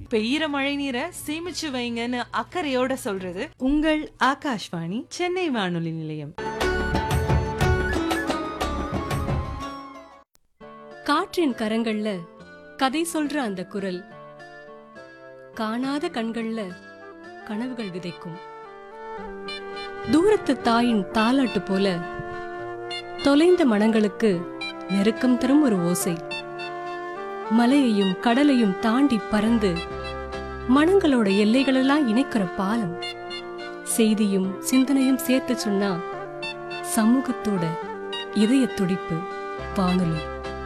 பெய்யற மழை நீரை சேமிச்சு வைங்கன்னு அக்கறையோட சொல்றது உங்கள் ஆகாஷ்வாணி சென்னை வானொலி நிலையம் காற்றின் கரங்கள்ல கதை சொல்ற அந்த குரல் காணாத கண்கள்ல கனவுகள் விதைக்கும் தூரத்து தாயின் தாலாட்டு போல தொலைந்த மனங்களுக்கு நெருக்கம் தரும் ஒரு ஓசை மலையையும் கடலையும் தாண்டி பறந்து மனங்களோட எல்லைகளெல்லாம் இணைக்கிற பாலம் செய்தியும் சிந்தனையும் சேர்த்து சொன்னா சமூகத்தோட இதய துடிப்பு வானொலி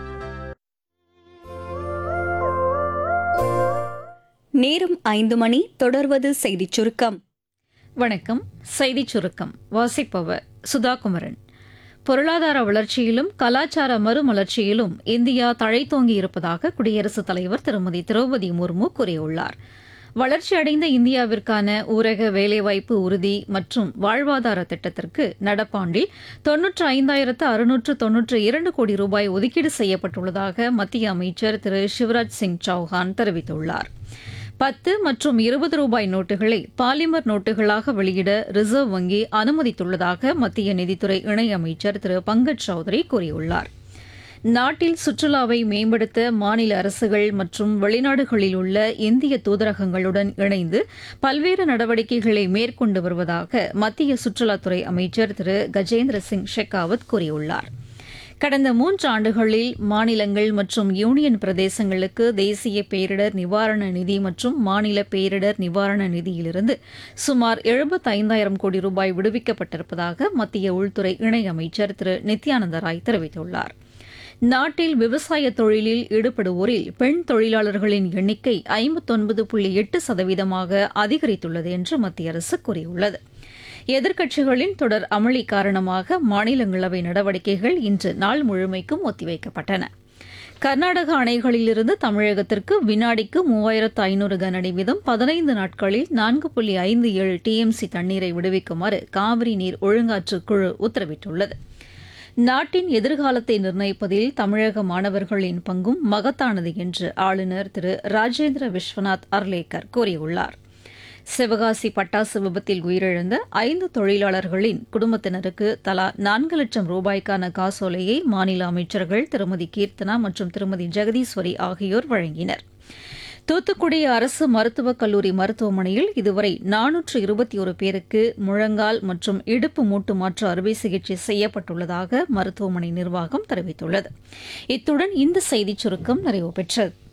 நேரம் ஐந்து மணி தொடர்வது செய்திச் சுருக்கம் வணக்கம் செய்திச் சுருக்கம் வாசிப்பவர் சுதாகுமரன் பொருளாதார வளர்ச்சியிலும் கலாச்சார மறுமலர்ச்சியிலும் இந்தியா தழைத்தோங்கி இருப்பதாக குடியரசுத் தலைவர் திருமதி திரௌபதி முர்மு கூறியுள்ளார் வளர்ச்சியடைந்த இந்தியாவிற்கான ஊரக வேலைவாய்ப்பு உறுதி மற்றும் வாழ்வாதார திட்டத்திற்கு நடப்பாண்டில் தொன்னூற்று ஐந்தாயிரத்து அறுநூற்று தொன்னூற்று இரண்டு கோடி ரூபாய் ஒதுக்கீடு செய்யப்பட்டுள்ளதாக மத்திய அமைச்சர் திரு சிவராஜ் சிங் சௌஹான் தெரிவித்துள்ளார் பத்து மற்றும் இருபது ரூபாய் நோட்டுகளை பாலிமர் நோட்டுகளாக வெளியிட ரிசர்வ் வங்கி அனுமதித்துள்ளதாக மத்திய நிதித்துறை இணையமைச்சர் திரு பங்கஜ் சௌத்ரி கூறியுள்ளார் நாட்டில் சுற்றுலாவை மேம்படுத்த மாநில அரசுகள் மற்றும் வெளிநாடுகளில் உள்ள இந்திய தூதரகங்களுடன் இணைந்து பல்வேறு நடவடிக்கைகளை மேற்கொண்டு வருவதாக மத்திய சுற்றுலாத்துறை அமைச்சர் திரு கஜேந்திர சிங் ஷெகாவத் கூறியுள்ளார் கடந்த மூன்று ஆண்டுகளில் மாநிலங்கள் மற்றும் யூனியன் பிரதேசங்களுக்கு தேசிய பேரிடர் நிவாரண நிதி மற்றும் மாநில பேரிடர் நிவாரண நிதியிலிருந்து சுமார் எழுபத்தைந்தாயிரம் கோடி ரூபாய் விடுவிக்கப்பட்டிருப்பதாக மத்திய உள்துறை இணையமைச்சர் திரு நித்யானந்த ராய் தெரிவித்துள்ளார் நாட்டில் விவசாய தொழிலில் ஈடுபடுவோரில் பெண் தொழிலாளர்களின் எண்ணிக்கை ஐம்பத்தொன்பது புள்ளி எட்டு சதவீதமாக அதிகரித்துள்ளது என்று மத்திய அரசு கூறியுள்ளது எதிர்க்கட்சிகளின் தொடர் அமளி காரணமாக மாநிலங்களவை நடவடிக்கைகள் இன்று நாள் முழுமைக்கும் ஒத்திவைக்கப்பட்டன கர்நாடக அணைகளிலிருந்து தமிழகத்திற்கு வினாடிக்கு மூவாயிரத்து ஐநூறு கனஅடி வீதம் பதினைந்து நாட்களில் நான்கு புள்ளி ஐந்து ஏழு டிஎம்சி தண்ணீரை விடுவிக்குமாறு காவிரி நீர் ஒழுங்காற்று குழு உத்தரவிட்டுள்ளது நாட்டின் எதிர்காலத்தை நிர்ணயிப்பதில் தமிழக மாணவர்களின் பங்கும் மகத்தானது என்று ஆளுநர் திரு ராஜேந்திர விஸ்வநாத் அர்லேக்கர் கூறியுள்ளார் சிவகாசி பட்டாசு விபத்தில் உயிரிழந்த ஐந்து தொழிலாளர்களின் குடும்பத்தினருக்கு தலா நான்கு லட்சம் ரூபாய்க்கான காசோலையை மாநில அமைச்சர்கள் திருமதி கீர்த்தனா மற்றும் திருமதி ஜெகதீஸ்வரி ஆகியோர் வழங்கினர் தூத்துக்குடி அரசு மருத்துவக் கல்லூரி மருத்துவமனையில் இதுவரை நானூற்று இருபத்தி ஒரு பேருக்கு முழங்கால் மற்றும் இடுப்பு மூட்டு மாற்று அறுவை சிகிச்சை செய்யப்பட்டுள்ளதாக மருத்துவமனை நிர்வாகம் தெரிவித்துள்ளது இத்துடன் இந்த செய்திச் சுருக்கம் நிறைவு பெற்றது